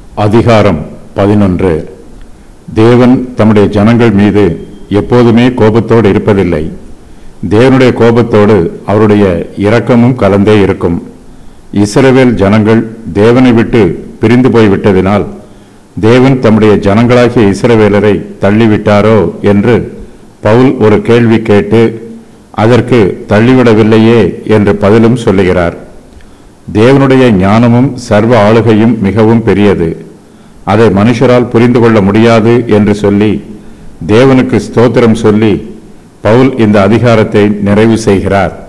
அதிகாரம் பதினொன்று தேவன் தம்முடைய ஜனங்கள் மீது எப்போதுமே கோபத்தோடு இருப்பதில்லை தேவனுடைய கோபத்தோடு அவருடைய இரக்கமும் கலந்தே இருக்கும் இஸ்ரவேல் ஜனங்கள் தேவனை விட்டு பிரிந்து போய்விட்டதினால் தேவன் தம்முடைய ஜனங்களாகிய இஸ்ரவேலரை தள்ளிவிட்டாரோ என்று பவுல் ஒரு கேள்வி கேட்டு அதற்கு தள்ளிவிடவில்லையே என்று பதிலும் சொல்லுகிறார் தேவனுடைய ஞானமும் சர்வ ஆளுகையும் மிகவும் பெரியது அதை மனுஷரால் புரிந்து கொள்ள முடியாது என்று சொல்லி தேவனுக்கு ஸ்தோத்திரம் சொல்லி பவுல் இந்த அதிகாரத்தை நிறைவு செய்கிறார்